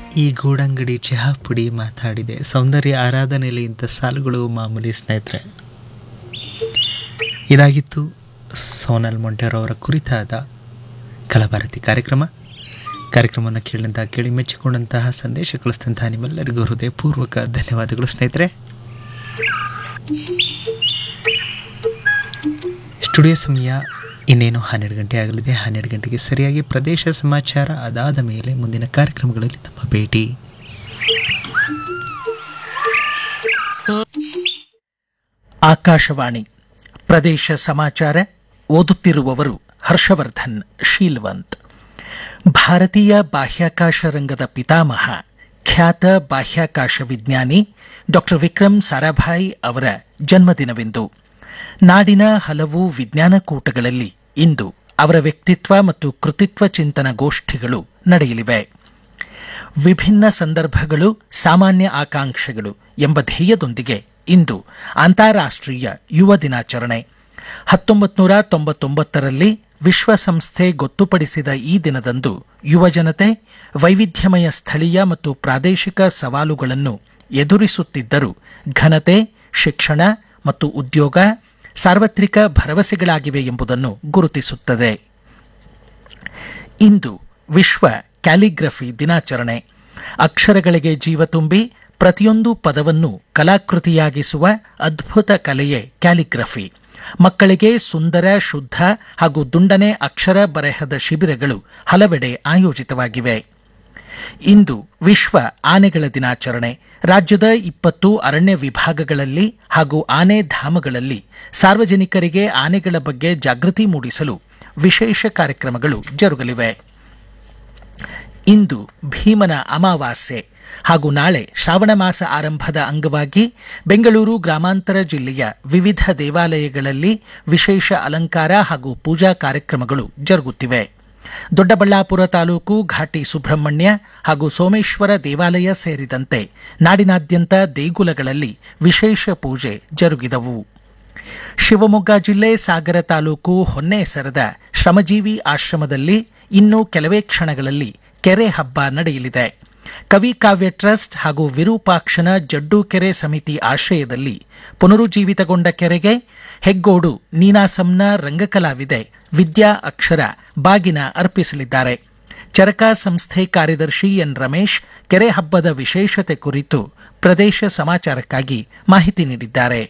ಈ ಗೂಡಂಗಡಿ ಚಹಾ ಪುಡಿ ಮಾತಾಡಿದೆ ಸೌಂದರ್ಯ ಆರಾಧನೆಯಲ್ಲಿ ಇಂಥ ಸಾಲುಗಳು ಮಾಮೂಲಿ ಸ್ನೇಹಿತರೆ ಇದಾಗಿತ್ತು ಸೋನಲ್ ಮೊಂಟೇರವರ ಕುರಿತಾದ ಕಲಾಭಾರತಿ ಕಾರ್ಯಕ್ರಮ ಕಾರ್ಯಕ್ರಮವನ್ನು ಕೇಳಿದಂತಹ ಕೇಳಿ ಮೆಚ್ಚಿಕೊಂಡಂತಹ ಸಂದೇಶ ಕಳಿಸಿದಂತಹ ನಿಮ್ಮೆಲ್ಲರಿಗೂ ಹೃದಯಪೂರ್ವಕ ಧನ್ಯವಾದಗಳು ಸ್ನೇಹಿತರೆ ಸ್ಟುಡಿಯೋ ಸಮಯ ಇನ್ನೇನು ಹನ್ನೆರಡು ಗಂಟೆ ಆಗಲಿದೆ ಹನ್ನೆರಡು ಗಂಟೆಗೆ ಸರಿಯಾಗಿ ಪ್ರದೇಶ ಸಮಾಚಾರ ಅದಾದ ಮೇಲೆ ಮುಂದಿನ ಕಾರ್ಯಕ್ರಮಗಳಲ್ಲಿ ತಮ್ಮ ಭೇಟಿ ಆಕಾಶವಾಣಿ ಪ್ರದೇಶ ಸಮಾಚಾರ ಓದುತ್ತಿರುವವರು ಹರ್ಷವರ್ಧನ್ ಶೀಲ್ವಂತ್ ಭಾರತೀಯ ಬಾಹ್ಯಾಕಾಶ ರಂಗದ ಪಿತಾಮಹ ಖ್ಯಾತ ಬಾಹ್ಯಾಕಾಶ ವಿಜ್ಞಾನಿ ಡಾಕ್ಟರ್ ವಿಕ್ರಮ್ ಸಾರಾಭಾಯ್ ಅವರ ಜನ್ಮದಿನವಿಂದು ನಾಡಿನ ಹಲವು ವಿಜ್ಞಾನ ಕೂಟಗಳಲ್ಲಿ ಇಂದು ಅವರ ವ್ಯಕ್ತಿತ್ವ ಮತ್ತು ಕೃತಿತ್ವ ಚಿಂತನ ಗೋಷ್ಠಿಗಳು ನಡೆಯಲಿವೆ ವಿಭಿನ್ನ ಸಂದರ್ಭಗಳು ಸಾಮಾನ್ಯ ಆಕಾಂಕ್ಷೆಗಳು ಎಂಬ ಧ್ಯೇಯದೊಂದಿಗೆ ಇಂದು ಅಂತಾರಾಷ್ಟ್ರೀಯ ಯುವ ದಿನಾಚರಣೆ ಹತ್ತೊಂಬತ್ತು ನೂರ ತೊಂಬತ್ತೊಂಬತ್ತರಲ್ಲಿ ವಿಶ್ವಸಂಸ್ಥೆ ಗೊತ್ತುಪಡಿಸಿದ ಈ ದಿನದಂದು ಯುವಜನತೆ ವೈವಿಧ್ಯಮಯ ಸ್ಥಳೀಯ ಮತ್ತು ಪ್ರಾದೇಶಿಕ ಸವಾಲುಗಳನ್ನು ಎದುರಿಸುತ್ತಿದ್ದರೂ ಘನತೆ ಶಿಕ್ಷಣ ಮತ್ತು ಉದ್ಯೋಗ ಸಾರ್ವತ್ರಿಕ ಭರವಸೆಗಳಾಗಿವೆ ಎಂಬುದನ್ನು ಗುರುತಿಸುತ್ತದೆ ಇಂದು ವಿಶ್ವ ಕ್ಯಾಲಿಗ್ರಫಿ ದಿನಾಚರಣೆ ಅಕ್ಷರಗಳಿಗೆ ಜೀವ ತುಂಬಿ ಪ್ರತಿಯೊಂದು ಪದವನ್ನು ಕಲಾಕೃತಿಯಾಗಿಸುವ ಅದ್ಭುತ ಕಲೆಯೇ ಕ್ಯಾಲಿಗ್ರಫಿ ಮಕ್ಕಳಿಗೆ ಸುಂದರ ಶುದ್ಧ ಹಾಗೂ ದುಂಡನೆ ಅಕ್ಷರ ಬರೆಹದ ಶಿಬಿರಗಳು ಹಲವೆಡೆ ಆಯೋಜಿತವಾಗಿವೆ ಇಂದು ವಿಶ್ವ ಆನೆಗಳ ದಿನಾಚರಣೆ ರಾಜ್ಯದ ಇಪ್ಪತ್ತು ಅರಣ್ಯ ವಿಭಾಗಗಳಲ್ಲಿ ಹಾಗೂ ಆನೆ ಧಾಮಗಳಲ್ಲಿ ಸಾರ್ವಜನಿಕರಿಗೆ ಆನೆಗಳ ಬಗ್ಗೆ ಜಾಗೃತಿ ಮೂಡಿಸಲು ವಿಶೇಷ ಕಾರ್ಯಕ್ರಮಗಳು ಜರುಗಲಿವೆ ಇಂದು ಭೀಮನ ಅಮಾವಾಸ್ಯೆ ಹಾಗೂ ನಾಳೆ ಶ್ರಾವಣ ಮಾಸ ಆರಂಭದ ಅಂಗವಾಗಿ ಬೆಂಗಳೂರು ಗ್ರಾಮಾಂತರ ಜಿಲ್ಲೆಯ ವಿವಿಧ ದೇವಾಲಯಗಳಲ್ಲಿ ವಿಶೇಷ ಅಲಂಕಾರ ಹಾಗೂ ಪೂಜಾ ಕಾರ್ಯಕ್ರಮಗಳು ಜರುಗುತ್ತಿವೆ ದೊಡ್ಡಬಳ್ಳಾಪುರ ತಾಲೂಕು ಘಾಟಿ ಸುಬ್ರಹ್ಮಣ್ಯ ಹಾಗೂ ಸೋಮೇಶ್ವರ ದೇವಾಲಯ ಸೇರಿದಂತೆ ನಾಡಿನಾದ್ಯಂತ ದೇಗುಲಗಳಲ್ಲಿ ವಿಶೇಷ ಪೂಜೆ ಜರುಗಿದವು ಶಿವಮೊಗ್ಗ ಜಿಲ್ಲೆ ಸಾಗರ ತಾಲೂಕು ಹೊನ್ನೇಸರದ ಶ್ರಮಜೀವಿ ಆಶ್ರಮದಲ್ಲಿ ಇನ್ನೂ ಕೆಲವೇ ಕ್ಷಣಗಳಲ್ಲಿ ಕೆರೆ ಹಬ್ಬ ನಡೆಯಲಿದೆ ಕವಿ ಕಾವ್ಯ ಟ್ರಸ್ಟ್ ಹಾಗೂ ವಿರೂಪಾಕ್ಷನ ಜಡ್ಡು ಕೆರೆ ಸಮಿತಿ ಆಶ್ರಯದಲ್ಲಿ ಪುನರುಜ್ಜೀವಿತಗೊಂಡ ಕೆರೆಗೆ ಹೆಗ್ಗೋಡು ನೀನಾಸಂನ ರಂಗಕಲಾವಿದೆ ವಿದ್ಯಾ ಅಕ್ಷರ ಬಾಗಿನ ಅರ್ಪಿಸಲಿದ್ದಾರೆ ಚರಕ ಸಂಸ್ಥೆ ಕಾರ್ಯದರ್ಶಿ ಎನ್ ರಮೇಶ್ ಕೆರೆ ಹಬ್ಬದ ವಿಶೇಷತೆ ಕುರಿತು ಪ್ರದೇಶ ಸಮಾಚಾರಕ್ಕಾಗಿ ಮಾಹಿತಿ ನೀಡಿದ್ದಾರೆ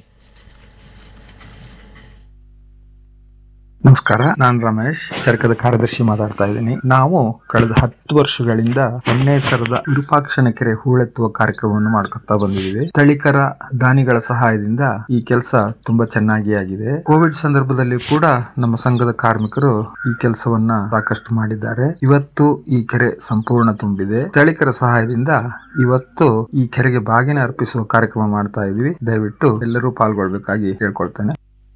ನಮಸ್ಕಾರ ನಾನು ರಮೇಶ್ ಚರಕದ ಕಾರ್ಯದರ್ಶಿ ಮಾತಾಡ್ತಾ ಇದ್ದೀನಿ ನಾವು ಕಳೆದ ಹತ್ತು ವರ್ಷಗಳಿಂದ ಹೊನ್ನೇಸರದ ವಿರೂಪಾಕ್ಷನ ಕೆರೆ ಹೂಳೆತ್ತುವ ಕಾರ್ಯಕ್ರಮವನ್ನು ಮಾಡ್ಕೊತಾ ಬಂದಿದ್ದೀವಿ ಸ್ಥಳೀಕರ ದಾನಿಗಳ ಸಹಾಯದಿಂದ ಈ ಕೆಲಸ ತುಂಬಾ ಚೆನ್ನಾಗಿ ಆಗಿದೆ ಕೋವಿಡ್ ಸಂದರ್ಭದಲ್ಲಿ ಕೂಡ ನಮ್ಮ ಸಂಘದ ಕಾರ್ಮಿಕರು ಈ ಕೆಲಸವನ್ನ ಸಾಕಷ್ಟು ಮಾಡಿದ್ದಾರೆ ಇವತ್ತು ಈ ಕೆರೆ ಸಂಪೂರ್ಣ ತುಂಬಿದೆ ಸ್ಥಳೀಕರ ಸಹಾಯದಿಂದ ಇವತ್ತು ಈ ಕೆರೆಗೆ ಬಾಗಿನ ಅರ್ಪಿಸುವ ಕಾರ್ಯಕ್ರಮ ಮಾಡ್ತಾ ಇದೀವಿ ದಯವಿಟ್ಟು ಎಲ್ಲರೂ ಪಾಲ್ಗೊಳ್ಬೇಕಾಗಿ ಹೇಳ್ಕೊಳ್ತೇನೆ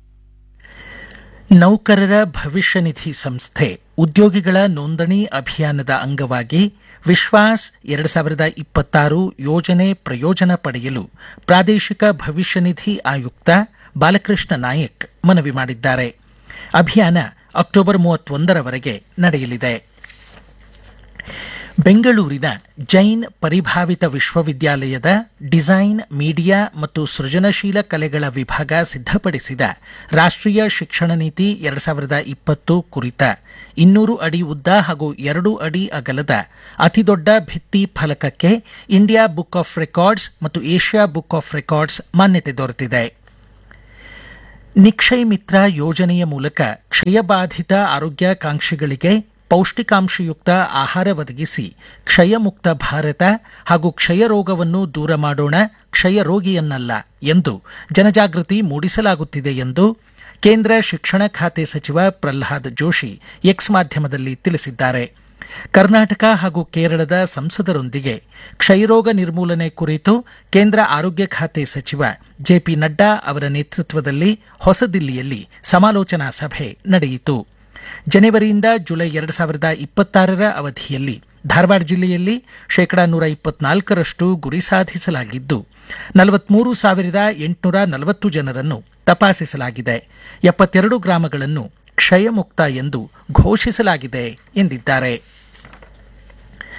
ನೌಕರರ ಭವಿಷ್ಯ ನಿಧಿ ಸಂಸ್ಥೆ ಉದ್ಯೋಗಿಗಳ ನೋಂದಣಿ ಅಭಿಯಾನದ ಅಂಗವಾಗಿ ವಿಶ್ವಾಸ್ ಎರಡು ಸಾವಿರದ ಇಪ್ಪತ್ತಾರು ಯೋಜನೆ ಪ್ರಯೋಜನ ಪಡೆಯಲು ಪ್ರಾದೇಶಿಕ ಭವಿಷ್ಯ ನಿಧಿ ಆಯುಕ್ತ ಬಾಲಕೃಷ್ಣ ನಾಯಕ್ ಮನವಿ ಮಾಡಿದ್ದಾರೆ ಅಭಿಯಾನ ಅಕ್ಟೋಬರ್ ಮೂವತ್ತೊಂದರವರೆಗೆ ನಡೆಯಲಿದೆ ಬೆಂಗಳೂರಿನ ಜೈನ್ ಪರಿಭಾವಿತ ವಿಶ್ವವಿದ್ಯಾಲಯದ ಡಿಸೈನ್ ಮೀಡಿಯಾ ಮತ್ತು ಸೃಜನಶೀಲ ಕಲೆಗಳ ವಿಭಾಗ ಸಿದ್ಧಪಡಿಸಿದ ರಾಷ್ಟ್ರೀಯ ಶಿಕ್ಷಣ ನೀತಿ ಎರಡು ಸಾವಿರದ ಇಪ್ಪತ್ತು ಕುರಿತ ಇನ್ನೂರು ಅಡಿ ಉದ್ದ ಹಾಗೂ ಎರಡು ಅಡಿ ಅಗಲದ ಅತಿದೊಡ್ಡ ಭಿತ್ತಿ ಫಲಕಕ್ಕೆ ಇಂಡಿಯಾ ಬುಕ್ ಆಫ್ ರೆಕಾರ್ಡ್ಸ್ ಮತ್ತು ಏಷ್ಯಾ ಬುಕ್ ಆಫ್ ರೆಕಾರ್ಡ್ಸ್ ಮಾನ್ಯತೆ ದೊರೆತಿದೆ ನಿಕ್ಷಯ್ ಮಿತ್ರ ಯೋಜನೆಯ ಮೂಲಕ ಕ್ಷಯಬಾಧಿತ ಆರೋಗ್ಯಾಕಾಂಕ್ಷಿಗಳಿಗೆ ಪೌಷ್ಟಿಕಾಂಶಯುಕ್ತ ಆಹಾರ ಒದಗಿಸಿ ಕ್ಷಯಮುಕ್ತ ಭಾರತ ಹಾಗೂ ಕ್ಷಯ ರೋಗವನ್ನು ದೂರ ಮಾಡೋಣ ಕ್ಷಯ ರೋಗಿಯನ್ನಲ್ಲ ಎಂದು ಜನಜಾಗೃತಿ ಮೂಡಿಸಲಾಗುತ್ತಿದೆ ಎಂದು ಕೇಂದ್ರ ಶಿಕ್ಷಣ ಖಾತೆ ಸಚಿವ ಪ್ರಹ್ಲಾದ್ ಜೋಶಿ ಎಕ್ಸ್ ಮಾಧ್ಯಮದಲ್ಲಿ ತಿಳಿಸಿದ್ದಾರೆ ಕರ್ನಾಟಕ ಹಾಗೂ ಕೇರಳದ ಸಂಸದರೊಂದಿಗೆ ಕ್ಷಯರೋಗ ನಿರ್ಮೂಲನೆ ಕುರಿತು ಕೇಂದ್ರ ಆರೋಗ್ಯ ಖಾತೆ ಸಚಿವ ಜೆಪಿ ನಡ್ಡಾ ಅವರ ನೇತೃತ್ವದಲ್ಲಿ ಹೊಸದಿಲ್ಲಿಯಲ್ಲಿ ಸಮಾಲೋಚನಾ ಸಭೆ ನಡೆಯಿತು ಜನವರಿಯಿಂದ ಜುಲೈ ಎರಡು ಸಾವಿರದ ಇಪ್ಪತ್ತಾರರ ಅವಧಿಯಲ್ಲಿ ಧಾರವಾಡ ಜಿಲ್ಲೆಯಲ್ಲಿ ಶೇಕಡಾ ನೂರ ಇಪ್ಪತ್ನಾಲ್ಕರಷ್ಟು ಗುರಿ ಸಾಧಿಸಲಾಗಿದ್ದು ನಲವತ್ಮೂರು ಸಾವಿರದ ಎಂಟುನೂರ ನಲವತ್ತು ಜನರನ್ನು ತಪಾಸಿಸಲಾಗಿದೆ ಎಪ್ಪತ್ತೆರಡು ಗ್ರಾಮಗಳನ್ನು ಕ್ಷಯಮುಕ್ತ ಎಂದು ಘೋಷಿಸಲಾಗಿದೆ ಎಂದಿದ್ದಾರೆ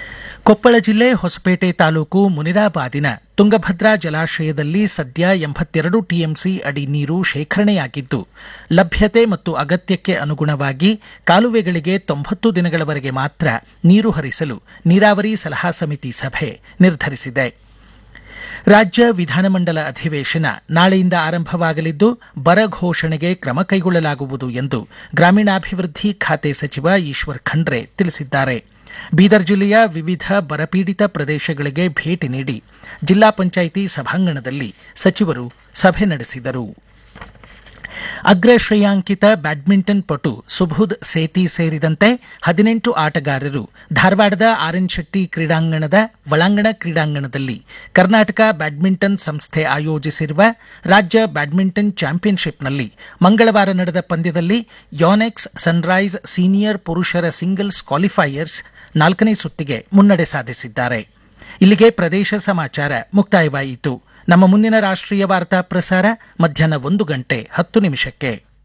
ಕೊಪ್ಪಳ ಜಿಲ್ಲೆ ಹೊಸಪೇಟೆ ತಾಲೂಕು ಮುನಿರಾಬಾದಿನ ತುಂಗಭದ್ರಾ ಜಲಾಶಯದಲ್ಲಿ ಸದ್ಯ ಎಂಬತ್ತೆರಡು ಟಿಎಂಸಿ ಅಡಿ ನೀರು ಶೇಖರಣೆಯಾಗಿದ್ದು ಲಭ್ಯತೆ ಮತ್ತು ಅಗತ್ಯಕ್ಕೆ ಅನುಗುಣವಾಗಿ ಕಾಲುವೆಗಳಿಗೆ ತೊಂಬತ್ತು ದಿನಗಳವರೆಗೆ ಮಾತ್ರ ನೀರು ಹರಿಸಲು ನೀರಾವರಿ ಸಲಹಾ ಸಮಿತಿ ಸಭೆ ನಿರ್ಧರಿಸಿದೆ ರಾಜ್ಯ ವಿಧಾನಮಂಡಲ ಅಧಿವೇಶನ ನಾಳೆಯಿಂದ ಆರಂಭವಾಗಲಿದ್ದು ಬರ ಘೋಷಣೆಗೆ ಕ್ರಮ ಕೈಗೊಳ್ಳಲಾಗುವುದು ಎಂದು ಗ್ರಾಮೀಣಾಭಿವೃದ್ಧಿ ಖಾತೆ ಸಚಿವ ಈಶ್ವರ್ ಖಂಡ್ರೆ ತಿಳಿಸಿದ್ದಾರೆ ಬೀದರ್ ಜಿಲ್ಲೆಯ ವಿವಿಧ ಬರಪೀಡಿತ ಪ್ರದೇಶಗಳಿಗೆ ಭೇಟಿ ನೀಡಿ ಜಿಲ್ಲಾ ಪಂಚಾಯಿತಿ ಸಭಾಂಗಣದಲ್ಲಿ ಸಚಿವರು ಸಭೆ ನಡೆಸಿದರು ಅಗ್ರ ಶ್ರೇಯಾಂಕಿತ ಬ್ಯಾಡ್ಮಿಂಟನ್ ಪಟು ಸುಬುಧ್ ಸೇತಿ ಸೇರಿದಂತೆ ಹದಿನೆಂಟು ಆಟಗಾರರು ಧಾರವಾಡದ ಆರ್ಎನ್ ಶೆಟ್ಟಿ ಕ್ರೀಡಾಂಗಣದ ಒಳಾಂಗಣ ಕ್ರೀಡಾಂಗಣದಲ್ಲಿ ಕರ್ನಾಟಕ ಬ್ಯಾಡ್ಮಿಂಟನ್ ಸಂಸ್ಥೆ ಆಯೋಜಿಸಿರುವ ರಾಜ್ಯ ಬ್ಯಾಡ್ಮಿಂಟನ್ ಚಾಂಪಿಯನ್ಶಿಪ್ನಲ್ಲಿ ಮಂಗಳವಾರ ನಡೆದ ಪಂದ್ಯದಲ್ಲಿ ಯಾನೆಕ್ಸ್ ಸನ್ರೈಸ್ ಸೀನಿಯರ್ ಪುರುಷರ ಸಿಂಗಲ್ಸ್ ಕ್ವಾಲಿಫೈಯರ್ಸ್ ನಾಲ್ಕನೇ ಸುತ್ತಿಗೆ ಮುನ್ನಡೆ ಸಾಧಿಸಿದ್ದಾರೆ ಇಲ್ಲಿಗೆ ಪ್ರದೇಶ ಸಮಾಚಾರ ಮುಕ್ತಾಯವಾಯಿತು ನಮ್ಮ ಮುಂದಿನ ರಾಷ್ಟ್ರೀಯ ವಾರ್ತಾ ಪ್ರಸಾರ ಮಧ್ಯಾಹ್ನ ಒಂದು ಗಂಟೆ ಹತ್ತು ನಿಮಿಷಕ್ಕೆ